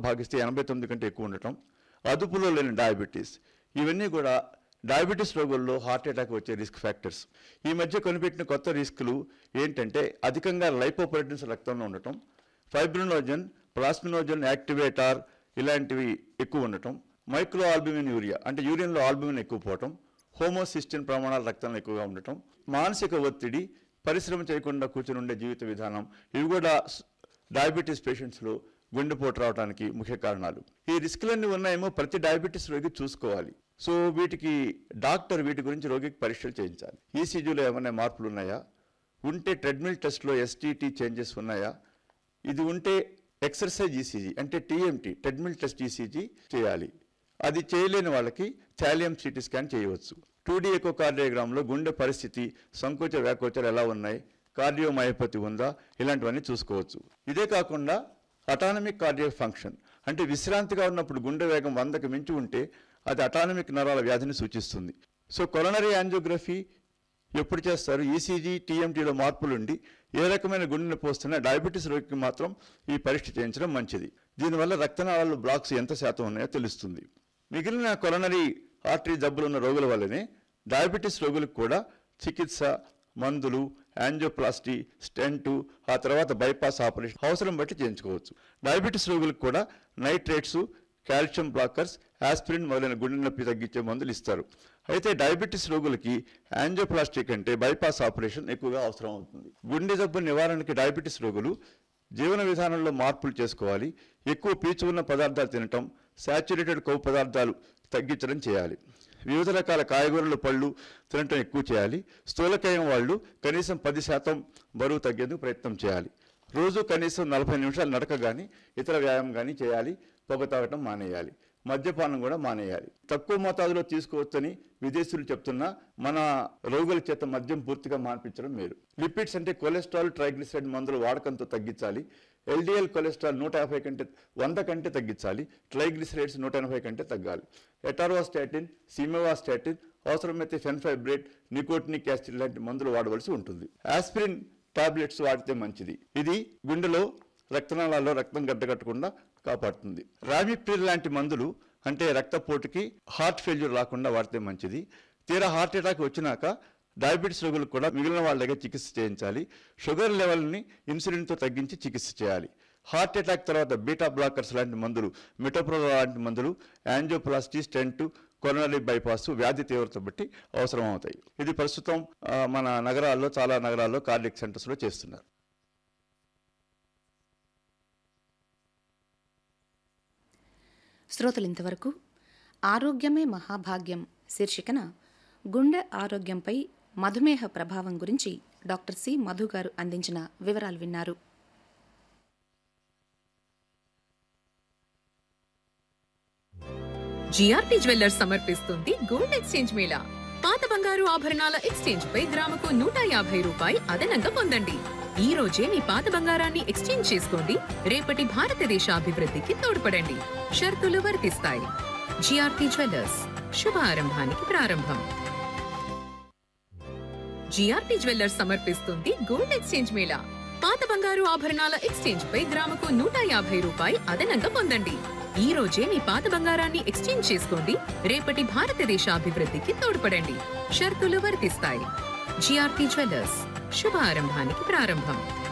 భాగిస్తే ఎనభై తొమ్మిది కంటే ఎక్కువ ఉండటం అదుపులో లేని డయాబెటీస్ ఇవన్నీ కూడా డయాబెటీస్ రోగుల్లో హార్ట్ అటాక్ వచ్చే రిస్క్ ఫ్యాక్టర్స్ ఈ మధ్య కొనిపెట్టిన కొత్త రిస్కులు ఏంటంటే అధికంగా లైపోప్రోటీన్స్ రక్తంలో ఉండటం ఫైబ్రినోజన్ ప్లాస్మినోజన్ యాక్టివేటార్ ఇలాంటివి ఎక్కువ ఉండటం మైక్రో ఆల్బుమిన్ యూరియా అంటే యూరిన్లో ఆల్బుమిన్ ఎక్కువ పోవటం హోమోసిస్టిన్ ప్రమాణాలు రక్తంలో ఎక్కువగా ఉండటం మానసిక ఒత్తిడి పరిశ్రమ చేయకుండా కూర్చుని ఉండే జీవిత విధానం ఇవి కూడా స్- డయాబెటీస్ పేషెంట్స్లో గుండెపోటు రావడానికి ముఖ్య కారణాలు ఈ రిస్కులన్నీ ఉన్నాయేమో ప్రతి డయాబెటీస్ రోగి చూసుకోవాలి సో వీటికి డాక్టర్ వీటి గురించి రోగికి పరీక్షలు చేయించాలి ఈసీజీలో ఏమైనా మార్పులు ఉన్నాయా ఉంటే ట్రెడ్మిల్ టెస్ట్లో ఎస్టీటీ చేంజెస్ ఉన్నాయా ఇది ఉంటే ఎక్సర్సైజ్ ఈసీజీ అంటే టీఎంటీ ట్రెడ్మిల్ టెస్ట్ ఈసీజీ చేయాలి అది చేయలేని వాళ్ళకి థాలియం సిటీ స్కాన్ చేయవచ్చు టూ డీ ఎకోకార్డియోగ్రామ్లో గుండె పరిస్థితి సంకోచ వ్యాకోచాలు ఎలా ఉన్నాయి కార్డియోమయోపతి ఉందా ఇలాంటివన్నీ చూసుకోవచ్చు ఇదే కాకుండా అటానమిక్ కార్డియో ఫంక్షన్ అంటే విశ్రాంతిగా ఉన్నప్పుడు గుండె వేగం వందకి మించి ఉంటే అది అటానమిక్ నరాల వ్యాధిని సూచిస్తుంది సో కొలనరీ యాంజియోగ్రఫీ ఎప్పుడు చేస్తారు ఈసీజీ టీఎంటీలో మార్పులుండి ఏ రకమైన గుండె నొప్పి వస్తున్నా డయాబెటీస్ రోగికి మాత్రం ఈ పరీక్ష చేయించడం మంచిది దీనివల్ల రక్తనాళాల్లో బ్లాక్స్ ఎంత శాతం ఉన్నాయో తెలుస్తుంది మిగిలిన కొలనరీ ఆర్టరీ జబ్బులు ఉన్న రోగుల వల్లనే డయాబెటీస్ రోగులకు కూడా చికిత్స మందులు యాంజియోప్లాస్టీ స్టెంటు ఆ తర్వాత బైపాస్ ఆపరేషన్ అవసరం బట్టి చేయించుకోవచ్చు డయాబెటీస్ రోగులకు కూడా నైట్రేట్స్ కాల్షియం బ్లాకర్స్ ఆస్పిరిన్ మొదలైన గుండె నొప్పి తగ్గించే మందులు ఇస్తారు అయితే డయాబెటీస్ రోగులకి యాంజియోప్లాస్టీ కంటే బైపాస్ ఆపరేషన్ ఎక్కువగా అవసరం అవుతుంది గుండె జబ్బు నివారణకి డయాబెటీస్ రోగులు జీవన విధానంలో మార్పులు చేసుకోవాలి ఎక్కువ పీచు ఉన్న పదార్థాలు తినటం శాచురేటెడ్ కొవ్వు పదార్థాలు తగ్గించడం చేయాలి వివిధ రకాల కాయగూరలు పళ్ళు తినటం ఎక్కువ చేయాలి స్థూలకాయం వాళ్ళు కనీసం పది శాతం బరువు తగ్గేందుకు ప్రయత్నం చేయాలి రోజు కనీసం నలభై నిమిషాలు నడక కానీ ఇతర వ్యాయామం కానీ చేయాలి పొగ తాగటం మానేయాలి మద్యపానం కూడా మానేయాలి తక్కువ మోతాదులో తీసుకోవచ్చని విదేశీయులు చెప్తున్నా మన రోగుల చేత మద్యం పూర్తిగా మాన్పించడం మేలు లిపిడ్స్ అంటే కొలెస్ట్రాల్ ట్రైగ్లిసరైడ్ మందుల వాడకంతో తగ్గించాలి ఎల్డిఎల్ కొలెస్ట్రాల్ నూట యాభై కంటే వంద కంటే తగ్గించాలి ట్రైగ్లిసరైడ్స్ నూట ఎనభై కంటే తగ్గాలి ఎటారోస్టాటిన్ సిమెవాస్టాటిన్ అవసరమైతే ఫెన్ఫైబ్రేట్ నికోటినిక్ యాసిడ్ లాంటి మందులు వాడవలసి ఉంటుంది ఆస్పిరిన్ టాబ్లెట్స్ వాడితే మంచిది ఇది గుండెలో రక్తనాళాల్లో రక్తం గడ్డగట్టకుండా కాపాడుతుంది రామిప్రిల్ లాంటి మందులు అంటే రక్తపోటుకి హార్ట్ ఫెయిల్యూర్ రాకుండా వాడితే మంచిది తీరా హార్ట్ అటాక్ వచ్చినాక డయాబెటీస్ రోగులకు కూడా మిగిలిన వాళ్ళ దగ్గర చికిత్స చేయించాలి షుగర్ లెవెల్ని ఇన్సులిన్తో తగ్గించి చికిత్స చేయాలి హార్ట్ అటాక్ తర్వాత బీటా బ్లాకర్స్ లాంటి మందులు మిటోప్రోల్ లాంటి మందులు యాంజియోప్లాస్టీ స్టెంట్ కొరోనరీ బైపాస్ వ్యాధి తీవ్రత బట్టి అవసరం అవుతాయి ఇది ప్రస్తుతం ఆ, మన నగరాల్లో చాలా నగరాల్లో కార్డియక్ సెంటర్స్లో చేస్తున్నారు శ్రోతలు ఇంతవరకు ఆరోగ్యమే మహాభాగ్యం శీర్షికన గుండె ఆరోగ్యంపై మధుమేహ ప్రభావం గురించి డాక్టర్ సి మధు గారు అందించిన వివరాలు విన్నారు జిఆర్టీ జ్యువెల్లర్స్ సమర్పిస్తుంది గోల్డ్ ఎక్స్చేంజ్ మేళా పాత బంగారు ఆభరణాల ఎక్స్చేంజ్ పై గ్రాముకు నూట యాభై రూపాయి అదనంగా పొందండి ఈ రోజే మీ పాత బంగారాన్ని ఎక్స్చేంజ్ చేసుకోండి రేపటి భారతదేశ అభివృద్ధికి తోడ్పడండి షరతులు వర్తిస్తాయి జిఆర్టీ జ్యువెల్లర్స్ శుభారంభానికి ప్రారంభం జిఆర్టీ జ్యువెల్లర్స్ సమర్పిస్తుంది గోల్డ్ ఎక్స్చేంజ్ మేళా పాత బంగారు ఆభరణాల ఎక్స్చేంజ్ పై గ్రాముకు నూట యాభై రూపాయి అదనంగా పొందండి ఈ రోజే మీ పాత బంగారాన్ని ఎక్స్చేంజ్ చేసుకోండి రేపటి భారతదేశ అభివృద్ధికి తోడ్పడండి షరతులు వర్తిస్తాయి జిఆర్టీ జ్యువెల్లర్స్ శుభారంభానికి ప్రారంభం